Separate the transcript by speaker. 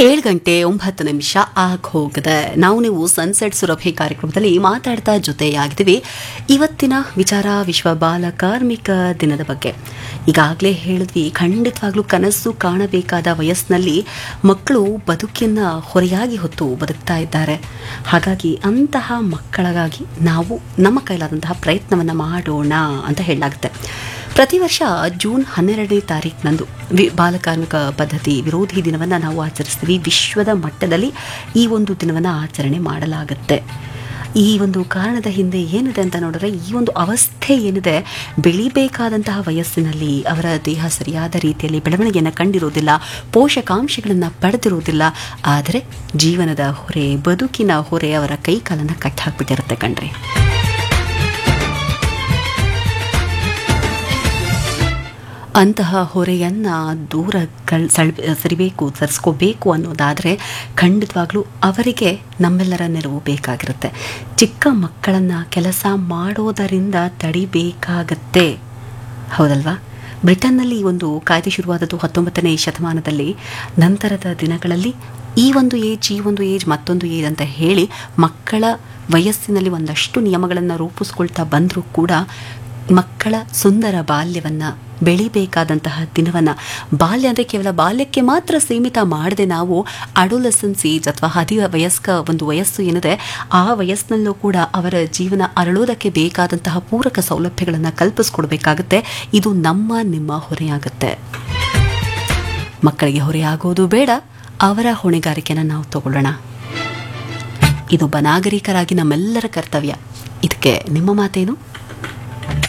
Speaker 1: ಏಳು ಗಂಟೆ ಒಂಬತ್ತು ನಿಮಿಷ ಆಗ ಹೋಗಿದೆ ನಾವು ನೀವು ಸನ್ಸೆಟ್ ಸುರಭಿ ಕಾರ್ಯಕ್ರಮದಲ್ಲಿ ಮಾತಾಡ್ತಾ ಜೊತೆಯಾಗಿದ್ದೀವಿ ಇವತ್ತಿನ ವಿಚಾರ ವಿಶ್ವ ಬಾಲ ಕಾರ್ಮಿಕ ದಿನದ ಬಗ್ಗೆ ಈಗಾಗಲೇ ಹೇಳಿದ್ವಿ ಖಂಡಿತವಾಗ್ಲೂ ಕನಸು ಕಾಣಬೇಕಾದ ವಯಸ್ಸಿನಲ್ಲಿ ಮಕ್ಕಳು ಬದುಕಿನ ಹೊರೆಯಾಗಿ ಹೊತ್ತು ಬದುಕ್ತಾ ಇದ್ದಾರೆ ಹಾಗಾಗಿ ಅಂತಹ ಮಕ್ಕಳಿಗಾಗಿ ನಾವು ನಮ್ಮ ಕೈಲಾದಂತಹ ಪ್ರಯತ್ನವನ್ನು ಮಾಡೋಣ ಅಂತ ಹೇಳಲಾಗುತ್ತೆ ಪ್ರತಿ ವರ್ಷ ಜೂನ್ ಹನ್ನೆರಡನೇ ತಾರೀಕಿನಂದು ವಿ ಬಾಲಕಾರ್ಮಿಕ ಪದ್ಧತಿ ವಿರೋಧಿ ದಿನವನ್ನು ನಾವು ಆಚರಿಸ್ತೀವಿ ವಿಶ್ವದ ಮಟ್ಟದಲ್ಲಿ ಈ ಒಂದು ದಿನವನ್ನು ಆಚರಣೆ ಮಾಡಲಾಗುತ್ತೆ ಈ ಒಂದು ಕಾರಣದ ಹಿಂದೆ ಏನಿದೆ ಅಂತ ನೋಡಿದ್ರೆ ಈ ಒಂದು ಅವಸ್ಥೆ ಏನಿದೆ ಬೆಳಿಬೇಕಾದಂತಹ ವಯಸ್ಸಿನಲ್ಲಿ ಅವರ ದೇಹ ಸರಿಯಾದ ರೀತಿಯಲ್ಲಿ ಬೆಳವಣಿಗೆಯನ್ನು ಕಂಡಿರೋದಿಲ್ಲ ಪೋಷಕಾಂಶಗಳನ್ನು ಪಡೆದಿರೋದಿಲ್ಲ ಆದರೆ ಜೀವನದ ಹೊರೆ ಬದುಕಿನ ಹೊರೆ ಅವರ ಕೈ ಕಾಲನ್ನು ಕಟ್ಟಾಕ್ಬಿಟ್ಟಿರುತ್ತೆ ಕಣ್ರಿ ಅಂತಹ ಹೊರೆಯನ್ನು ದೂರ ಕಳ್ ಸಳ್ ಸರಿಬೇಕು ಸರಿಸ್ಕೋಬೇಕು ಅನ್ನೋದಾದರೆ ಖಂಡಿತವಾಗ್ಲೂ ಅವರಿಗೆ ನಮ್ಮೆಲ್ಲರ ನೆರವು ಬೇಕಾಗಿರುತ್ತೆ ಚಿಕ್ಕ ಮಕ್ಕಳನ್ನು ಕೆಲಸ ಮಾಡೋದರಿಂದ ತಡಿಬೇಕಾಗತ್ತೆ ಹೌದಲ್ವಾ ಬ್ರಿಟನ್ನಲ್ಲಿ ಈ ಒಂದು ಕಾಯ್ದೆ ಶುರುವಾದದ್ದು ಹತ್ತೊಂಬತ್ತನೇ ಶತಮಾನದಲ್ಲಿ ನಂತರದ ದಿನಗಳಲ್ಲಿ ಈ ಒಂದು ಏಜ್ ಈ ಒಂದು ಏಜ್ ಮತ್ತೊಂದು ಏಜ್ ಅಂತ ಹೇಳಿ ಮಕ್ಕಳ ವಯಸ್ಸಿನಲ್ಲಿ ಒಂದಷ್ಟು ನಿಯಮಗಳನ್ನು ರೂಪಿಸ್ಕೊಳ್ತಾ ಬಂದರೂ ಕೂಡ ಮಕ್ಕಳ ಸುಂದರ ಬಾಲ್ಯವನ್ನು ಬೆಳಿಬೇಕಾದಂತಹ ದಿನವನ್ನು ಬಾಲ್ಯ ಅಂದರೆ ಕೇವಲ ಬಾಲ್ಯಕ್ಕೆ ಮಾತ್ರ ಸೀಮಿತ ಮಾಡದೆ ನಾವು ಅಡೋಲಸೆನ್ಸ್ ಏಜ್ ಅಥವಾ ಹದಿ ವಯಸ್ಕ ಒಂದು ವಯಸ್ಸು ಏನಿದೆ ಆ ವಯಸ್ಸಿನಲ್ಲೂ ಕೂಡ ಅವರ ಜೀವನ ಅರಳೋದಕ್ಕೆ ಬೇಕಾದಂತಹ ಪೂರಕ ಸೌಲಭ್ಯಗಳನ್ನು ಕಲ್ಪಿಸ್ಕೊಡ್ಬೇಕಾಗುತ್ತೆ ಇದು ನಮ್ಮ ನಿಮ್ಮ ಹೊರೆಯಾಗುತ್ತೆ ಮಕ್ಕಳಿಗೆ ಹೊರೆಯಾಗೋದು ಬೇಡ ಅವರ ಹೊಣೆಗಾರಿಕೆನ ನಾವು ತಗೊಳ್ಳೋಣ ಇದೊಬ್ಬ ನಾಗರಿಕರಾಗಿ ನಮ್ಮೆಲ್ಲರ ಕರ್ತವ್ಯ ಇದಕ್ಕೆ ನಿಮ್ಮ ಮಾತೇನು